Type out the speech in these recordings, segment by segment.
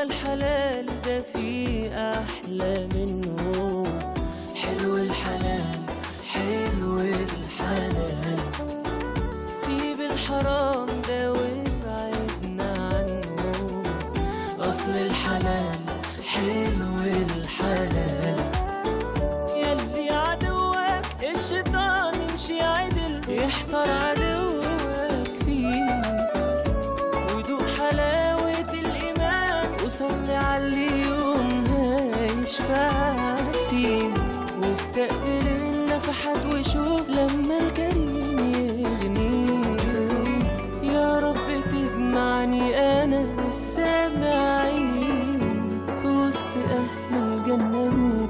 الحلال ده في أحلى منه حلو الحلال حلو الحلال سيب الحرام ده وابعدنا عنه أصل الحلال حلو الحلال يلي عدوك الشيطان يمشي عدل يحتار عدوك فيك ودوق حلاوة الإيمان وصلي على اليوم هيشفع فيك واستقبل النفحات وشوف لما الكريم يغنيك يا رب تجمعني أنا والسامعين في وسط أهل الجنة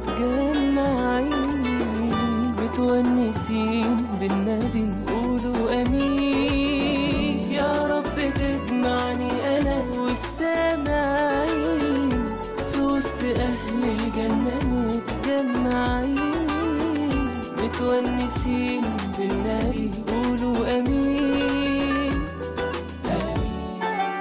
متجمعين متونسين بالنبي قولوا أمين يا رب تجمعني أنا والسامعين في وسط أهل الجنة متجمعين متونسين بالنبي قولوا أمين آمين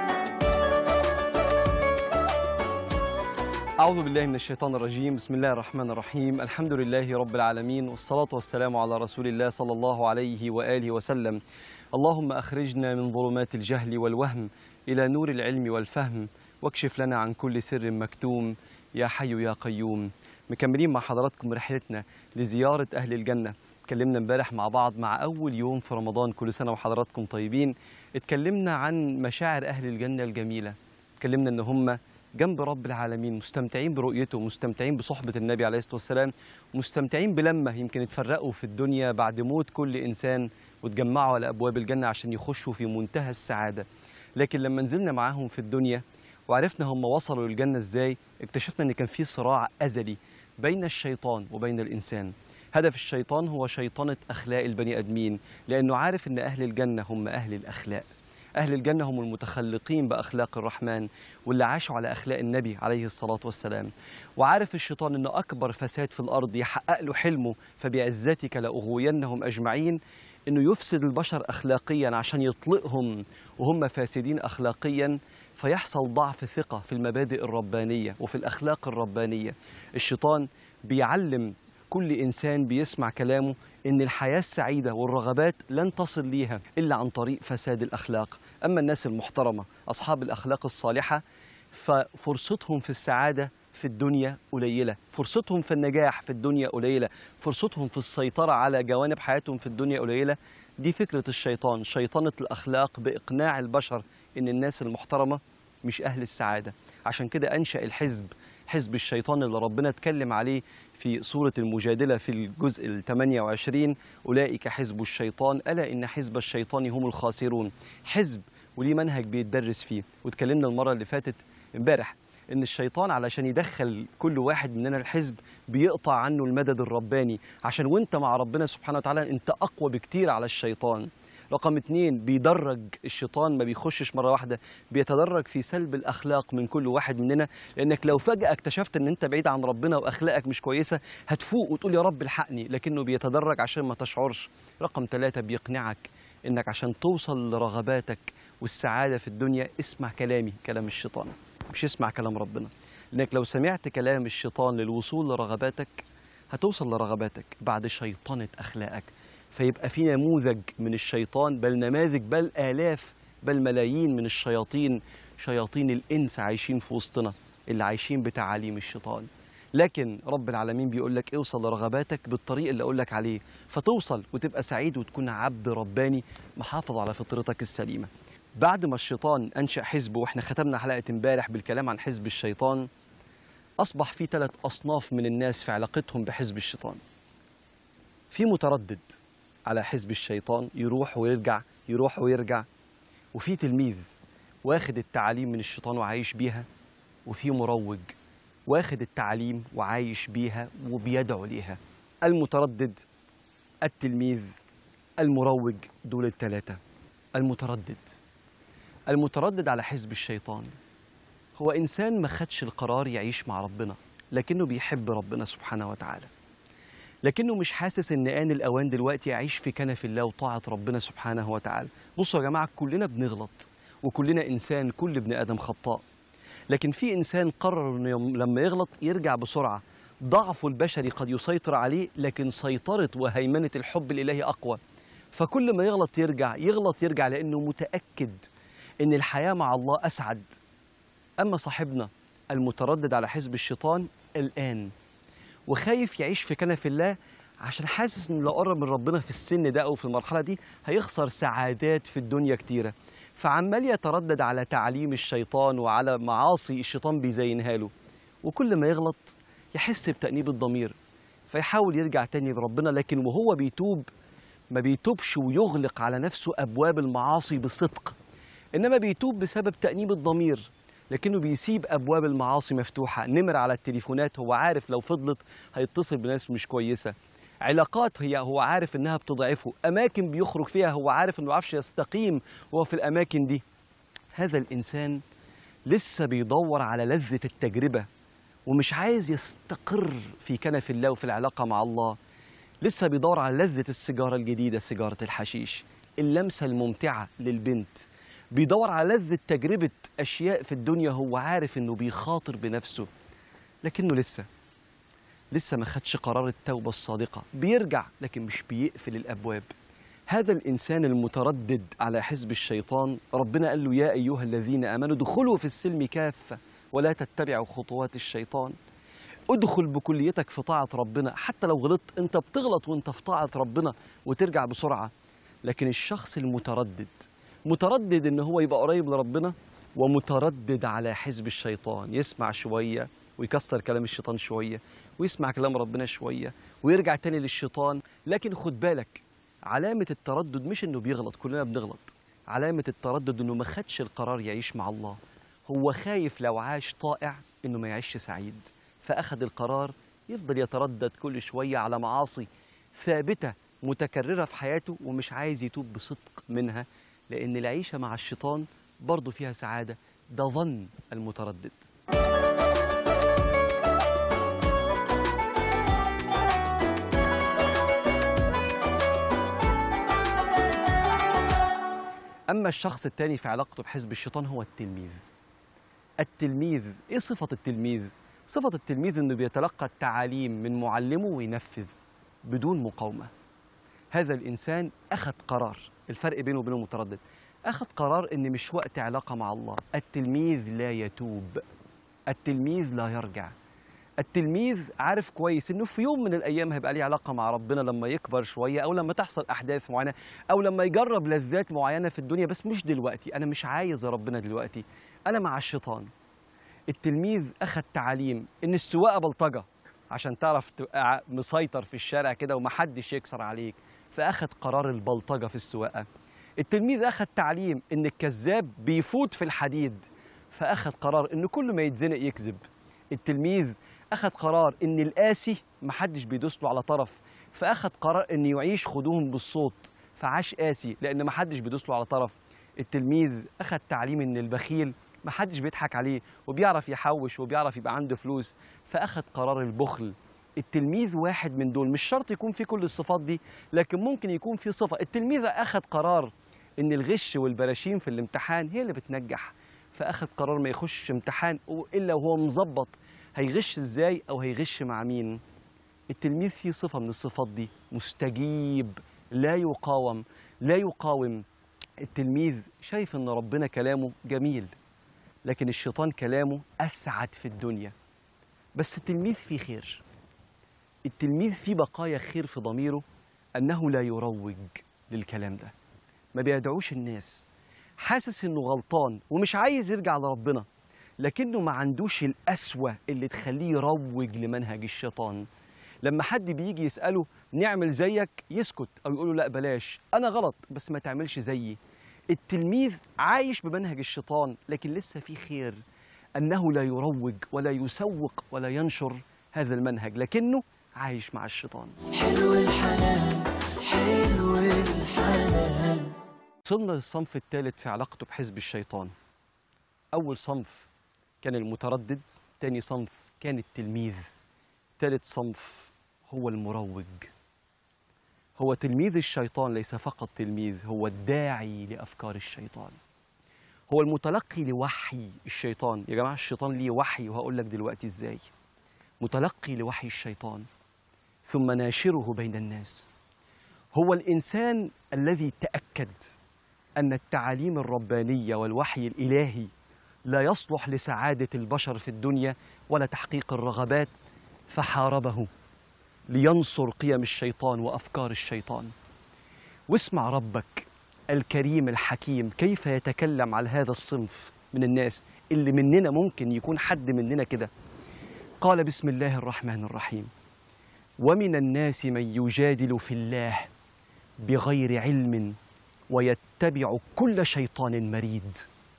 أعوذ بالله من الشيطان الرجيم بسم الله الرحمن الرحيم الحمد لله رب العالمين والصلاة والسلام على رسول الله صلى الله عليه وآله وسلم اللهم أخرجنا من ظلمات الجهل والوهم إلى نور العلم والفهم واكشف لنا عن كل سر مكتوم يا حي يا قيوم مكملين مع حضراتكم رحلتنا لزيارة أهل الجنة اتكلمنا امبارح مع بعض مع أول يوم في رمضان كل سنة وحضراتكم طيبين اتكلمنا عن مشاعر أهل الجنة الجميلة اتكلمنا ان هم جنب رب العالمين مستمتعين برؤيته مستمتعين بصحبة النبي عليه الصلاة والسلام مستمتعين بلمة يمكن يتفرقوا في الدنيا بعد موت كل إنسان وتجمعوا على أبواب الجنة عشان يخشوا في منتهى السعادة لكن لما نزلنا معاهم في الدنيا وعرفنا هم وصلوا للجنة ازاي اكتشفنا ان كان في صراع أزلي بين الشيطان وبين الإنسان هدف الشيطان هو شيطنة أخلاق البني آدمين لأنه عارف ان أهل الجنة هم أهل الأخلاق أهل الجنة هم المتخلقين بأخلاق الرحمن واللي عاشوا على أخلاق النبي عليه الصلاة والسلام وعارف الشيطان أن أكبر فساد في الأرض يحقق له حلمه فبعزتك لأغوينهم أجمعين أنه يفسد البشر أخلاقيا عشان يطلقهم وهم فاسدين أخلاقيا فيحصل ضعف ثقة في المبادئ الربانية وفي الأخلاق الربانية الشيطان بيعلم كل إنسان بيسمع كلامه إن الحياة السعيدة والرغبات لن تصل ليها إلا عن طريق فساد الأخلاق أما الناس المحترمة أصحاب الأخلاق الصالحة ففرصتهم في السعادة في الدنيا قليلة فرصتهم في النجاح في الدنيا قليلة فرصتهم في السيطرة على جوانب حياتهم في الدنيا قليلة دي فكرة الشيطان شيطنة الأخلاق بإقناع البشر إن الناس المحترمة مش أهل السعادة عشان كده أنشأ الحزب حزب الشيطان اللي ربنا اتكلم عليه في سورة المجادلة في الجزء ال 28 أولئك حزب الشيطان ألا إن حزب الشيطان هم الخاسرون حزب وليه منهج بيتدرس فيه واتكلمنا المرة اللي فاتت امبارح ان الشيطان علشان يدخل كل واحد مننا الحزب بيقطع عنه المدد الرباني عشان وانت مع ربنا سبحانه وتعالى انت اقوى بكتير على الشيطان رقم اتنين بيدرج الشيطان ما بيخشش مرة واحدة بيتدرج في سلب الأخلاق من كل واحد مننا لأنك لو فجأة اكتشفت أن أنت بعيد عن ربنا وأخلاقك مش كويسة هتفوق وتقول يا رب الحقني لكنه بيتدرج عشان ما تشعرش رقم ثلاثة بيقنعك أنك عشان توصل لرغباتك والسعادة في الدنيا اسمع كلامي كلام الشيطان مش اسمع كلام ربنا لأنك لو سمعت كلام الشيطان للوصول لرغباتك هتوصل لرغباتك بعد شيطنة أخلاقك فيبقى في نموذج من الشيطان بل نماذج بل آلاف بل ملايين من الشياطين شياطين الإنس عايشين في وسطنا اللي عايشين بتعاليم الشيطان لكن رب العالمين بيقول لك اوصل لرغباتك بالطريق اللي اقول لك عليه فتوصل وتبقى سعيد وتكون عبد رباني محافظ على فطرتك السليمه بعد ما الشيطان انشا حزبه واحنا ختمنا حلقه امبارح بالكلام عن حزب الشيطان اصبح في ثلاث اصناف من الناس في علاقتهم بحزب الشيطان في متردد على حزب الشيطان يروح ويرجع يروح ويرجع وفي تلميذ واخد التعاليم من الشيطان وعايش بيها وفي مروج واخد التعاليم وعايش بيها وبيدعو ليها المتردد التلميذ المروج دول الثلاثة المتردد المتردد على حزب الشيطان هو إنسان ما خدش القرار يعيش مع ربنا لكنه بيحب ربنا سبحانه وتعالى لكنه مش حاسس ان آن الأوان دلوقتي يعيش في كنف الله وطاعة ربنا سبحانه وتعالى بصوا يا جماعة كلنا بنغلط وكلنا إنسان كل ابن آدم خطاء لكن في إنسان قرر إنه يوم- لما يغلط يرجع بسرعة ضعفه البشري قد يسيطر عليه لكن سيطرة وهيمنة الحب الإلهي أقوى فكل ما يغلط يرجع يغلط يرجع لأنه متأكد إن الحياة مع الله أسعد أما صاحبنا المتردد على حزب الشيطان الآن وخايف يعيش في كنف الله عشان حاسس انه لو قرب من ربنا في السن ده او في المرحله دي هيخسر سعادات في الدنيا كتيره فعمال يتردد على تعليم الشيطان وعلى معاصي الشيطان بيزينها له وكل ما يغلط يحس بتأنيب الضمير فيحاول يرجع تاني لربنا لكن وهو بيتوب ما بيتوبش ويغلق على نفسه أبواب المعاصي بصدق إنما بيتوب بسبب تأنيب الضمير لكنه بيسيب أبواب المعاصي مفتوحة نمر على التليفونات هو عارف لو فضلت هيتصل بناس مش كويسة علاقات هي هو عارف إنها بتضعفه أماكن بيخرج فيها هو عارف إنه ما يعرفش يستقيم وهو في الأماكن دي هذا الإنسان لسه بيدور على لذة التجربة ومش عايز يستقر في كنف الله وفي العلاقة مع الله لسه بيدور على لذة السيجارة الجديدة سيجارة الحشيش اللمسة الممتعة للبنت بيدور على لذة تجربة أشياء في الدنيا هو عارف إنه بيخاطر بنفسه لكنه لسه لسه ما خدش قرار التوبة الصادقة بيرجع لكن مش بيقفل الأبواب هذا الإنسان المتردد على حزب الشيطان ربنا قال له يا أيها الذين آمنوا ادخلوا في السلم كافة ولا تتبعوا خطوات الشيطان ادخل بكليتك في طاعة ربنا حتى لو غلطت انت بتغلط وانت في طاعة ربنا وترجع بسرعة لكن الشخص المتردد متردد ان هو يبقى قريب لربنا ومتردد على حزب الشيطان يسمع شوية ويكسر كلام الشيطان شوية ويسمع كلام ربنا شوية ويرجع تاني للشيطان لكن خد بالك علامة التردد مش انه بيغلط كلنا بنغلط علامة التردد انه ما خدش القرار يعيش مع الله هو خايف لو عاش طائع انه ما يعيش سعيد فاخذ القرار يفضل يتردد كل شويه على معاصي ثابته متكرره في حياته ومش عايز يتوب بصدق منها لان العيشه مع الشيطان برضه فيها سعاده ده ظن المتردد اما الشخص الثاني في علاقته بحزب الشيطان هو التلميذ التلميذ ايه صفه التلميذ صفه التلميذ انه بيتلقى التعاليم من معلمه وينفذ بدون مقاومه هذا الانسان اخذ قرار الفرق بينه وبين المتردد اخذ قرار ان مش وقت علاقه مع الله التلميذ لا يتوب التلميذ لا يرجع التلميذ عارف كويس انه في يوم من الايام هيبقى ليه علاقه مع ربنا لما يكبر شويه او لما تحصل احداث معينه او لما يجرب لذات معينه في الدنيا بس مش دلوقتي انا مش عايز ربنا دلوقتي انا مع الشيطان التلميذ اخذ تعاليم ان السواقه بلطجه عشان تعرف تبقى مسيطر في الشارع كده ومحدش يكسر عليك فاخذ قرار البلطجه في السواقه التلميذ اخذ تعليم ان الكذاب بيفوت في الحديد فاخذ قرار ان كل ما يتزنق يكذب التلميذ اخذ قرار ان القاسي محدش بيدوس له على طرف فاخذ قرار ان يعيش خدوهم بالصوت فعاش قاسي لان محدش بيدوس له على طرف التلميذ اخذ تعليم ان البخيل محدش بيضحك عليه وبيعرف يحوش وبيعرف يبقى عنده فلوس فاخذ قرار البخل التلميذ واحد من دول مش شرط يكون في كل الصفات دي لكن ممكن يكون في صفة التلميذ أخذ قرار إن الغش والبراشيم في الامتحان هي اللي بتنجح فأخذ قرار ما يخش امتحان إلا وهو مظبط هيغش إزاي أو هيغش مع مين التلميذ فيه صفة من الصفات دي مستجيب لا يقاوم لا يقاوم التلميذ شايف إن ربنا كلامه جميل لكن الشيطان كلامه أسعد في الدنيا بس التلميذ فيه خير التلميذ فيه بقايا خير في ضميره أنه لا يروج للكلام ده ما بيدعوش الناس حاسس إنه غلطان ومش عايز يرجع لربنا لكنه ما عندوش القسوة اللي تخليه يروج لمنهج الشيطان لما حد بيجي يسأله نعمل زيك يسكت أو يقول له لا بلاش أنا غلط بس ما تعملش زيي التلميذ عايش بمنهج الشيطان لكن لسه في خير أنه لا يروج ولا يسوق ولا ينشر هذا المنهج لكنه عايش مع الشيطان حلو الحنان حلو الحنان وصلنا للصنف الثالث في علاقته بحزب الشيطان أول صنف كان المتردد تاني صنف كان التلميذ ثالث صنف هو المروج هو تلميذ الشيطان ليس فقط تلميذ هو الداعي لأفكار الشيطان هو المتلقي لوحي الشيطان يا جماعة الشيطان ليه وحي وهقول لك دلوقتي ازاي متلقي لوحي الشيطان ثم ناشره بين الناس هو الإنسان الذي تأكد أن التعاليم الربانية والوحي الإلهي لا يصلح لسعادة البشر في الدنيا ولا تحقيق الرغبات فحاربه لينصر قيم الشيطان وأفكار الشيطان واسمع ربك الكريم الحكيم كيف يتكلم على هذا الصنف من الناس اللي مننا ممكن يكون حد مننا كده قال بسم الله الرحمن الرحيم ومن الناس من يجادل في الله بغير علم ويتبع كل شيطان مريد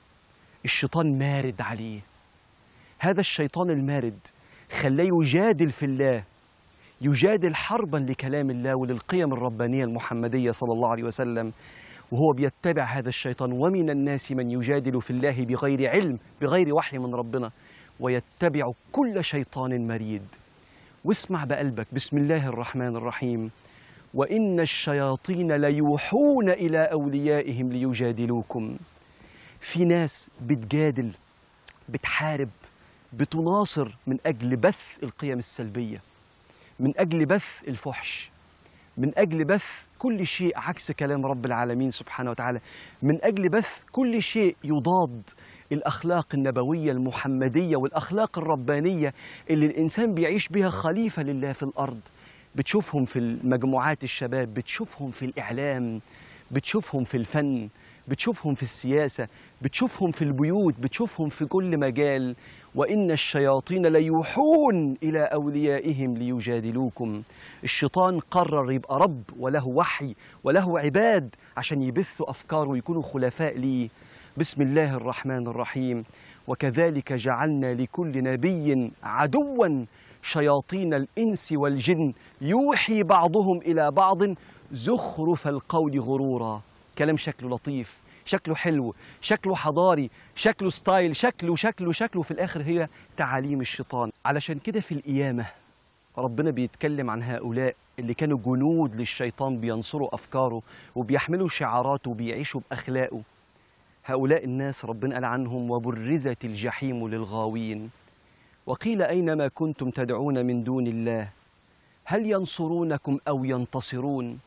الشيطان مارد عليه هذا الشيطان المارد خلاه يجادل في الله يجادل حربا لكلام الله وللقيم الربانية المحمدية صلى الله عليه وسلم وهو بيتبع هذا الشيطان ومن الناس من يجادل في الله بغير علم بغير وحي من ربنا ويتبع كل شيطان مريد واسمع بقلبك بسم الله الرحمن الرحيم وإن الشياطين ليوحون إلى أوليائهم ليجادلوكم في ناس بتجادل بتحارب بتناصر من أجل بث القيم السلبية من أجل بث الفحش من أجل بث كل شيء عكس كلام رب العالمين سبحانه وتعالى من أجل بث كل شيء يضاد الأخلاق النبوية المحمدية والأخلاق الربانية اللي الإنسان بيعيش بها خليفة لله في الأرض بتشوفهم في المجموعات الشباب بتشوفهم في الإعلام بتشوفهم في الفن بتشوفهم في السياسة بتشوفهم في البيوت بتشوفهم في كل مجال وإن الشياطين ليوحون إلى أوليائهم ليجادلوكم الشيطان قرر يبقى رب وله وحي وله عباد عشان يبثوا أفكاره ويكونوا خلفاء ليه بسم الله الرحمن الرحيم وكذلك جعلنا لكل نبي عدوا شياطين الإنس والجن يوحي بعضهم إلى بعض زخرف القول غرورا كلام شكله لطيف شكله حلو شكله حضاري شكله ستايل شكله شكله شكله في الآخر هي تعاليم الشيطان علشان كده في القيامة ربنا بيتكلم عن هؤلاء اللي كانوا جنود للشيطان بينصروا أفكاره وبيحملوا شعاراته وبيعيشوا بأخلاقه هؤلاء الناس ربنا قال عنهم وبرزت الجحيم للغاوين وقيل أينما كنتم تدعون من دون الله هل ينصرونكم أو ينتصرون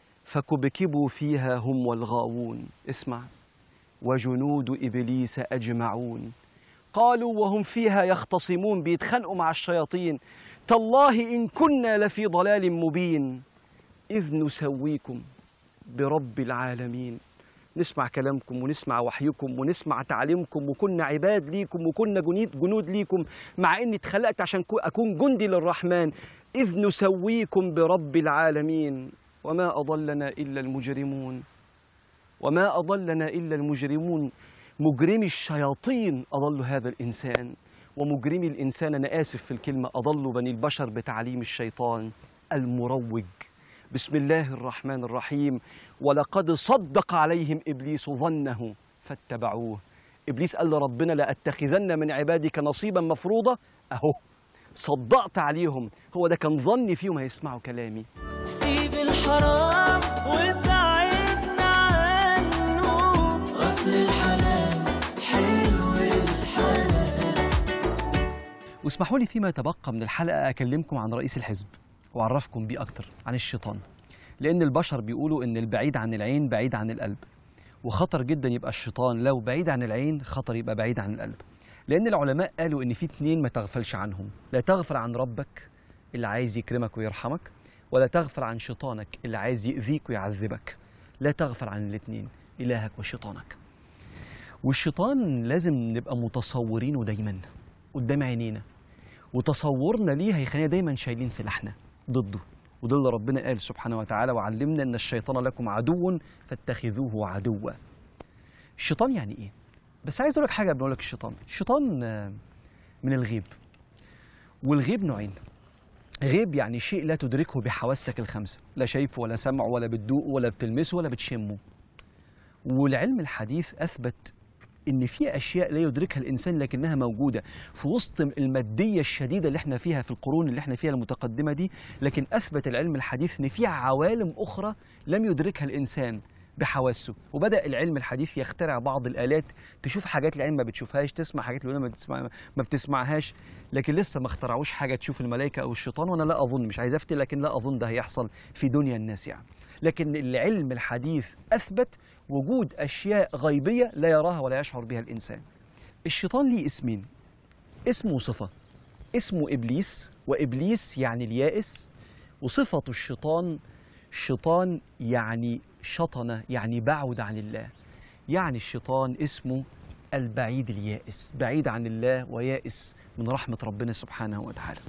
فكبكبوا فيها هم والغاوون اسمع وجنود إبليس أجمعون قالوا وهم فيها يختصمون بيتخانقوا مع الشياطين تالله إن كنا لفي ضلال مبين إذ نسويكم برب العالمين نسمع كلامكم ونسمع وحيكم ونسمع تعليمكم وكنا عباد ليكم وكنا جنود جنود ليكم مع اني اتخلقت عشان كو- اكون جندي للرحمن اذ نسويكم برب العالمين وما اضلنا الا المجرمون وما اضلنا الا المجرمون مجرمي الشياطين اضلوا هذا الانسان ومجرمي الانسان انا اسف في الكلمه اضلوا بني البشر بتعليم الشيطان المروج بسم الله الرحمن الرحيم ولقد صدق عليهم ابليس ظنه فاتبعوه ابليس قال لربنا لاتخذن من عبادك نصيبا مفروضا اهو صدقت عليهم هو ده كان ظني فيهم هيسمعوا كلامي سيب الحرام وابعدنا عنه أصل الحلال حلو الحلال واسمحوا لي فيما تبقى من الحلقة أكلمكم عن رئيس الحزب وأعرفكم بيه أكتر عن الشيطان لأن البشر بيقولوا إن البعيد عن العين بعيد عن القلب وخطر جدا يبقى الشيطان لو بعيد عن العين خطر يبقى بعيد عن القلب لأن العلماء قالوا إن في اتنين ما تغفلش عنهم لا تغفل عن ربك اللي عايز يكرمك ويرحمك ولا تغفل عن شيطانك اللي عايز يؤذيك ويعذبك لا تغفل عن الاتنين إلهك وشيطانك والشيطان لازم نبقى متصورينه دايما قدام عينينا وتصورنا ليه هيخلينا دايما شايلين سلاحنا ضده وده اللي ربنا قال سبحانه وتعالى وعلمنا ان الشيطان لكم عدو فاتخذوه عدوا الشيطان يعني ايه بس عايز اقول لك حاجه قبل ما اقول لك الشيطان الشيطان آه، من الغيب والغيب نوعين غيب يعني شيء لا تدركه بحواسك الخمسه لا شايفه ولا سمعه ولا بتدوقه ولا بتلمسه ولا بتشمه والعلم الحديث اثبت ان في اشياء لا يدركها الانسان لكنها موجوده في وسط الماديه الشديده اللي احنا فيها في القرون اللي احنا فيها المتقدمه دي لكن اثبت العلم الحديث ان في عوالم اخرى لم يدركها الانسان بحواسه وبدا العلم الحديث يخترع بعض الالات تشوف حاجات العين ما بتشوفهاش تسمع حاجات العين ما بتسمع ما بتسمعهاش لكن لسه ما اخترعوش حاجه تشوف الملائكه او الشيطان وانا لا اظن مش عايز افتي لكن لا اظن ده هيحصل في دنيا الناس يعني لكن العلم الحديث اثبت وجود اشياء غيبيه لا يراها ولا يشعر بها الانسان الشيطان ليه اسمين اسم وصفه اسمه ابليس وابليس يعني اليائس وصفه الشيطان شيطان يعني شطن يعني بعد عن الله يعني الشيطان اسمه البعيد اليائس بعيد عن الله ويائس من رحمة ربنا سبحانه وتعالى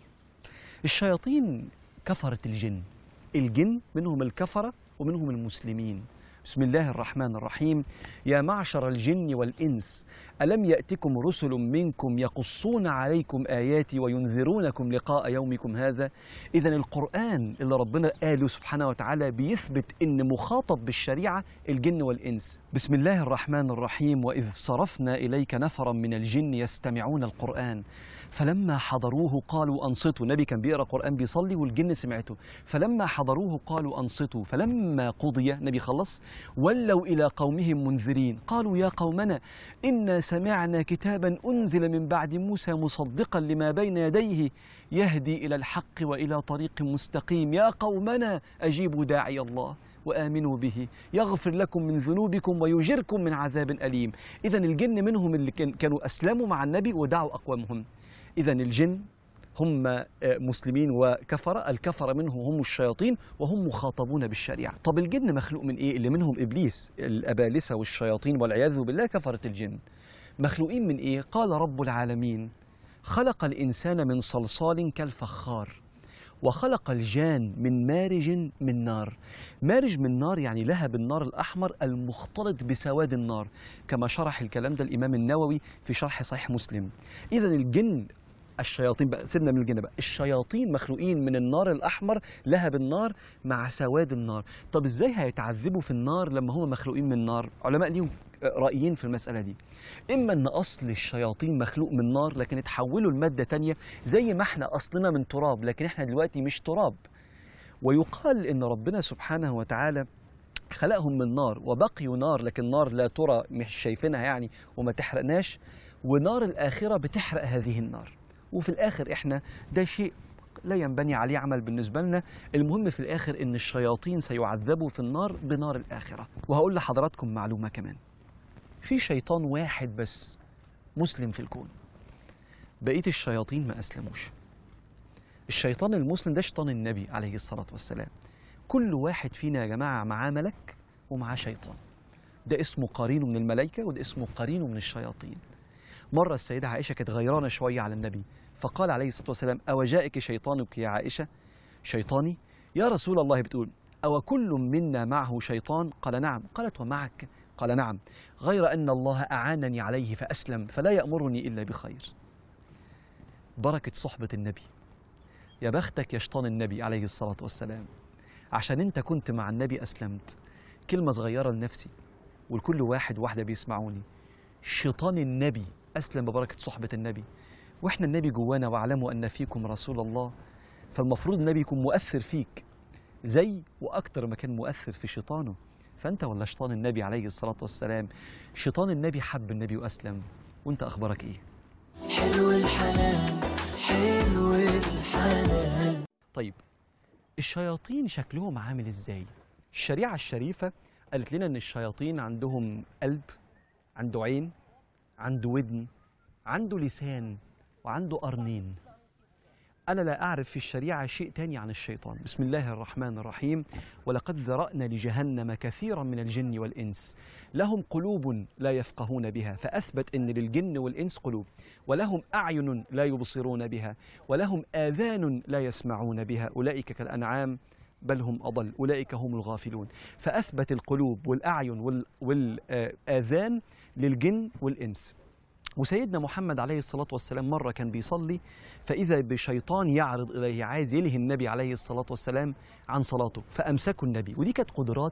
الشياطين كفرة الجن الجن منهم الكفرة ومنهم المسلمين بسم الله الرحمن الرحيم يا معشر الجن والإنس ألم يأتكم رسل منكم يقصون عليكم آياتي وينذرونكم لقاء يومكم هذا إذا القرآن اللي ربنا قاله سبحانه وتعالى بيثبت إن مخاطب بالشريعة الجن والإنس بسم الله الرحمن الرحيم وإذ صرفنا إليك نفرا من الجن يستمعون القرآن فلما حضروه قالوا أنصتوا النبي كان بيقرأ قرآن بيصلي والجن سمعته فلما حضروه قالوا أنصتوا فلما قضي النبي خلص ولوا إلى قومهم منذرين قالوا يا قومنا إنا سمعنا كتابا أنزل من بعد موسى مصدقا لما بين يديه يهدي إلى الحق وإلى طريق مستقيم يا قومنا أجيبوا داعي الله وآمنوا به يغفر لكم من ذنوبكم ويجركم من عذاب أليم إذا الجن منهم اللي كان- كانوا أسلموا مع النبي ودعوا أقوامهم إذا الجن هم آه، مسلمين وكفرة الكفرة منهم هم الشياطين وهم مخاطبون بالشريعة طب الجن مخلوق من إيه اللي منهم إبليس الأبالسة والشياطين والعياذ بالله كفرة الجن مخلوقين من إيه قال رب العالمين خلق الإنسان من صلصال كالفخار وخلق الجان من مارج من نار مارج من نار يعني لهب النار الأحمر المختلط بسواد النار كما شرح الكلام ده الإمام النووي في شرح صحيح مسلم إذا الجن الشياطين بقى سيبنا من الجن بقى الشياطين مخلوقين من النار الأحمر لهب النار مع سواد النار طب إزاي هيتعذبوا في النار لما هم مخلوقين من النار علماء ليهم رأيين في المسألة دي إما أن أصل الشياطين مخلوق من نار لكن اتحولوا لمادة تانية زي ما احنا أصلنا من تراب لكن احنا دلوقتي مش تراب ويقال إن ربنا سبحانه وتعالى خلقهم من نار وبقيوا نار لكن نار لا ترى مش شايفينها يعني وما تحرقناش ونار الآخرة بتحرق هذه النار وفي الآخر إحنا ده شيء لا ينبني عليه عمل بالنسبة لنا المهم في الآخر إن الشياطين سيعذبوا في النار بنار الآخرة وهقول لحضراتكم معلومة كمان في شيطان واحد بس مسلم في الكون بقية الشياطين ما أسلموش الشيطان المسلم ده شيطان النبي عليه الصلاة والسلام كل واحد فينا يا جماعة معاه ملك ومعاه شيطان ده اسمه قرين من الملائكة وده اسمه قرين من الشياطين مرة السيدة عائشة كانت غيرانة شوية على النبي فقال عليه الصلاة والسلام أو جاءك شيطانك يا عائشة شيطاني يا رسول الله بتقول أو كل منا معه شيطان قال نعم قالت ومعك قال نعم غير أن الله أعانني عليه فأسلم فلا يأمرني إلا بخير بركة صحبة النبي يا بختك يا شيطان النبي عليه الصلاة والسلام عشان انت كنت مع النبي أسلمت كلمة صغيرة لنفسي ولكل واحد واحدة بيسمعوني شيطان النبي أسلم ببركة صحبة النبي وإحنا النبي جوانا واعلموا أن فيكم رسول الله فالمفروض النبي يكون مؤثر فيك زي وأكتر ما كان مؤثر في شيطانه فأنت ولا شيطان النبي عليه الصلاة والسلام شيطان النبي حب النبي وأسلم وأنت أخبارك إيه حلو الحلال حلو الحلال طيب الشياطين شكلهم عامل ازاي الشريعة الشريفة قالت لنا ان الشياطين عندهم قلب عنده عين عنده ودن عنده لسان وعنده قرنين أنا لا أعرف في الشريعة شيء تاني عن الشيطان بسم الله الرحمن الرحيم ولقد ذرأنا لجهنم كثيرا من الجن والإنس لهم قلوب لا يفقهون بها فأثبت أن للجن والإنس قلوب ولهم أعين لا يبصرون بها ولهم آذان لا يسمعون بها أولئك كالأنعام بل هم أضل أولئك هم الغافلون فأثبت القلوب والأعين وال- والآذان للجن والإنس وسيدنا محمد عليه الصلاة والسلام مرة كان بيصلي فإذا بشيطان يعرض إليه عايز يلهي النبي عليه الصلاة والسلام عن صلاته فأمسكوا النبي ودي كانت قدرات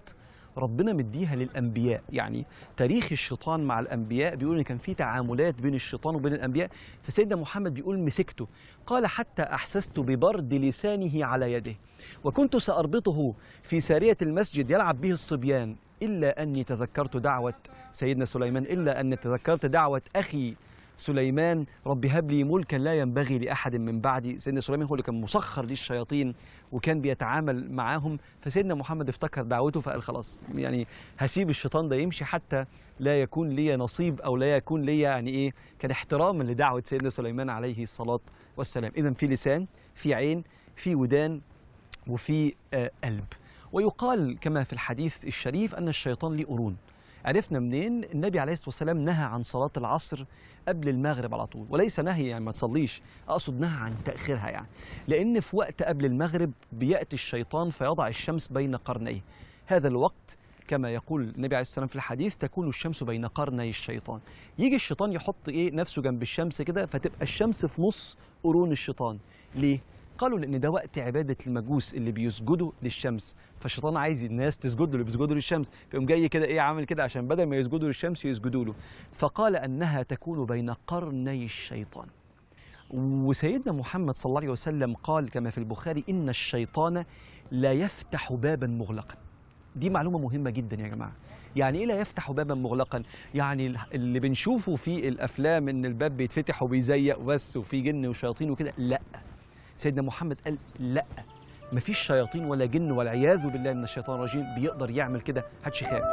ربنا مديها للانبياء يعني تاريخ الشيطان مع الانبياء بيقول ان كان في تعاملات بين الشيطان وبين الانبياء فسيدنا محمد بيقول مسكته قال حتى احسست ببرد لسانه على يده وكنت ساربطه في ساريه المسجد يلعب به الصبيان الا اني تذكرت دعوه سيدنا سليمان الا اني تذكرت دعوه اخي سليمان رب هب لي ملكا لا ينبغي لاحد من بعدي سيدنا سليمان هو اللي كان مسخر للشياطين وكان بيتعامل معاهم فسيدنا محمد افتكر دعوته فقال خلاص يعني هسيب الشيطان ده يمشي حتى لا يكون لي نصيب او لا يكون لي يعني ايه كان احتراما لدعوه سيدنا سليمان عليه الصلاه والسلام اذا في لسان في عين في ودان وفي آه، قلب ويقال كما في الحديث الشريف ان الشيطان ليه قرون عرفنا منين النبي عليه الصلاه والسلام نهى عن صلاه العصر قبل المغرب على طول وليس نهي يعني ما تصليش اقصد نهى عن تاخيرها يعني لان في وقت قبل المغرب بياتي الشيطان فيضع الشمس بين قرنيه هذا الوقت كما يقول النبي عليه الصلاه والسلام في الحديث تكون الشمس بين قرني الشيطان يجي الشيطان يحط ايه نفسه جنب الشمس كده فتبقى الشمس في نص قرون الشيطان ليه قالوا لان ده وقت عباده المجوس اللي بيسجدوا للشمس فالشيطان عايز الناس تسجد له اللي بيسجدوا للشمس فيقوم جاي كده ايه عامل كده عشان بدل ما يسجدوا للشمس يسجدوا له فقال انها تكون بين قرني الشيطان وسيدنا محمد صلى الله عليه وسلم قال كما في البخاري ان الشيطان لا يفتح بابا مغلقا دي معلومه مهمه جدا يا جماعه يعني ايه لا يفتح بابا مغلقا يعني اللي بنشوفه في الافلام ان الباب بيتفتح وبيزيق وبس وفي جن وشياطين وكده لا سيدنا محمد قال لا مفيش شياطين ولا جن والعياذ بالله من الشيطان الرجيم بيقدر يعمل كده محدش يخاف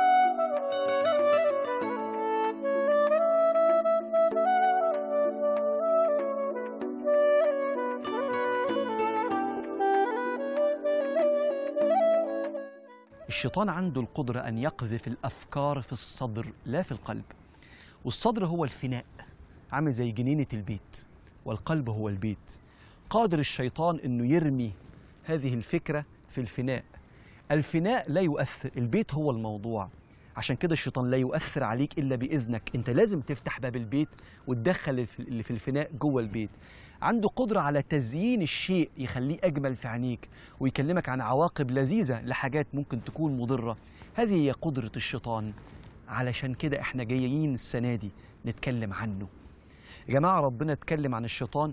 الشيطان عنده القدرة أن يقذف الأفكار في الصدر لا في القلب والصدر هو الفناء عامل زي جنينة البيت والقلب هو البيت قادر الشيطان أنه يرمي هذه الفكرة في الفناء الفناء لا يؤثر البيت هو الموضوع عشان كده الشيطان لا يؤثر عليك إلا بإذنك أنت لازم تفتح باب البيت وتدخل الف- اللي في الفناء جوه البيت عنده قدرة على تزيين الشيء يخليه أجمل في عينيك ويكلمك عن عواقب لذيذة لحاجات ممكن تكون مضرة هذه هي قدرة الشيطان علشان كده احنا جايين السنة دي نتكلم عنه يا جماعة ربنا اتكلم عن الشيطان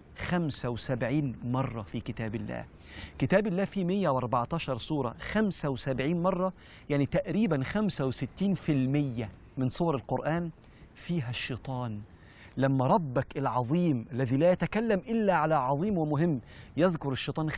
75 مرة في كتاب الله كتاب الله فيه 114 سورة 75 مرة يعني تقريبا 65% من سور القرآن فيها الشيطان لما ربك العظيم الذي لا يتكلم إلا على عظيم ومهم يذكر الشيطان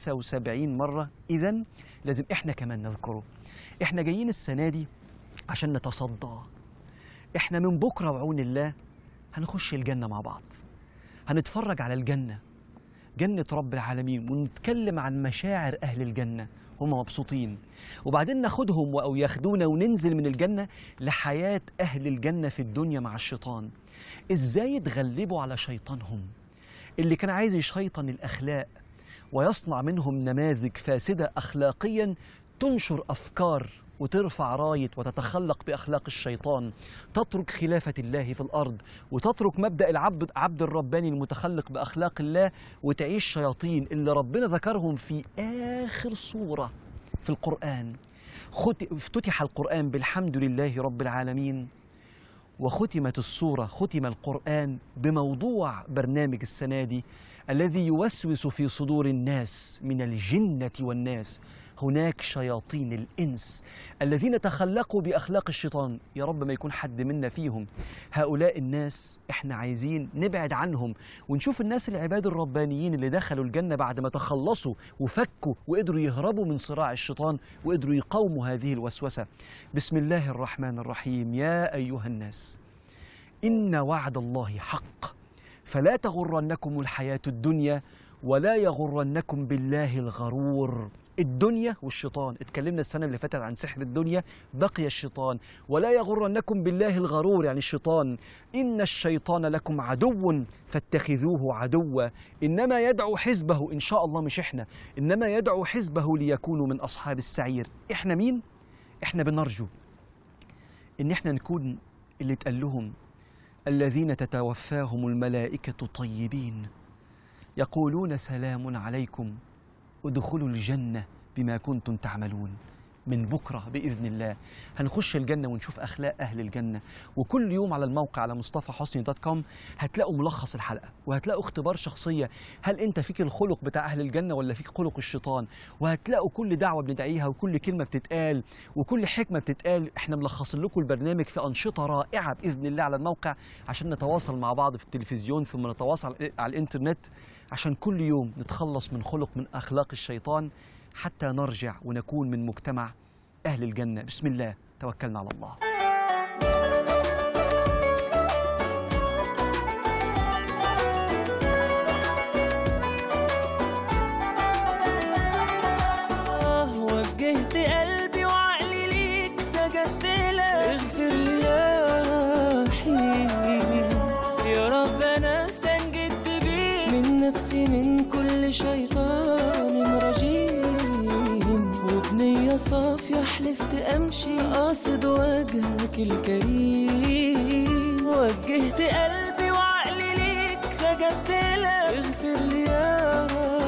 75 مرة إذا لازم إحنا كمان نذكره إحنا جايين السنة دي عشان نتصدى إحنا من بكرة وعون الله هنخش الجنة مع بعض هنتفرج على الجنة جنة رب العالمين ونتكلم عن مشاعر أهل الجنة هم مبسوطين وبعدين ناخدهم أو ياخدونا وننزل من الجنة لحياة أهل الجنة في الدنيا مع الشيطان إزاي يتغلبوا على شيطانهم اللي كان عايز يشيطن الأخلاق ويصنع منهم نماذج فاسدة أخلاقيا تنشر أفكار وترفع راية وتتخلق بأخلاق الشيطان تترك خلافة الله في الأرض وتترك مبدأ العبد عبد الرباني المتخلق بأخلاق الله وتعيش شياطين اللي ربنا ذكرهم في آخر سورة في القرآن خت- افتتح القرآن بالحمد لله رب العالمين وختمت السورة ختم القرآن بموضوع برنامج السنة دي الذي يوسوس في صدور الناس من الجنة والناس هناك شياطين الإنس الذين تخلقوا بأخلاق الشيطان يا رب ما يكون حد منا فيهم هؤلاء الناس احنا عايزين نبعد عنهم ونشوف الناس العباد الربانيين اللي دخلوا الجنة بعد ما تخلصوا وفكوا وقدروا يهربوا من صراع الشيطان وقدروا يقاوموا هذه الوسوسة بسم الله الرحمن الرحيم يا أيها الناس إن وعد الله حق فلا تغرنكم الحياة الدنيا ولا يغرنكم بالله الغرور الدنيا والشيطان اتكلمنا السنة اللي فاتت عن سحر الدنيا بقي الشيطان ولا يغرنكم بالله الغرور يعني الشيطان إن الشيطان لكم عدو فاتخذوه عدوا إنما يدعو حزبه إن شاء الله مش إحنا إنما يدعو حزبه ليكونوا من أصحاب السعير إحنا مين؟ إحنا بنرجو إن إحنا نكون اللي اتقال لهم الذين تتوفاهم الملائكة طيبين يقولون سلام عليكم ادخلوا الجنة بما كنتم تعملون من بكرة بإذن الله هنخش الجنة ونشوف أخلاق أهل الجنة وكل يوم على الموقع على مصطفى حسني دوت كوم هتلاقوا ملخص الحلقة وهتلاقوا اختبار شخصية هل أنت فيك الخلق بتاع أهل الجنة ولا فيك خلق الشيطان وهتلاقوا كل دعوة بندعيها وكل كلمة بتتقال وكل حكمة بتتقال احنا ملخصين لكم البرنامج في أنشطة رائعة بإذن الله على الموقع عشان نتواصل مع بعض في التلفزيون ثم نتواصل على الإنترنت عشان كل يوم نتخلص من خلق من أخلاق الشيطان حتى نرجع ونكون من مجتمع أهل الجنة بسم الله توكلنا على الله آه وجهت قلبي وعقلي ليك سجدت لك اغفر لي يا رحيم يا رب انا استنجدت بيك من نفسي من كل شيطان رجيم وبنية صافية حلفت امشي قاصد وجهك الكريم وجهت قلبي وعقلي ليك سجدت لك اغفر لي يا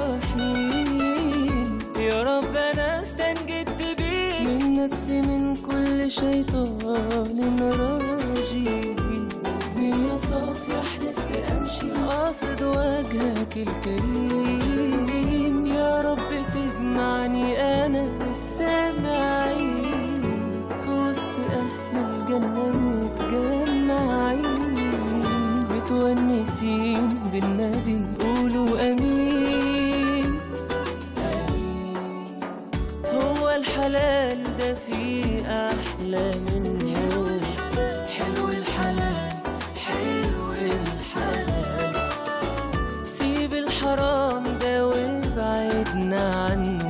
رحيم يا رب انا استنجدت بيك من نفسي من كل شيطان رجيم نية صافية حلفت امشي قاصد وجهك الكريم يا رب تجمعني انا والسامعين في وسط اهل الجنة متجمعين متونسين بالنبي قولوا امين آمين. هو الحلال ده فيه احلى منه حلو الحلال حلو الحلال سيب الحرام ده وابعدنا عنه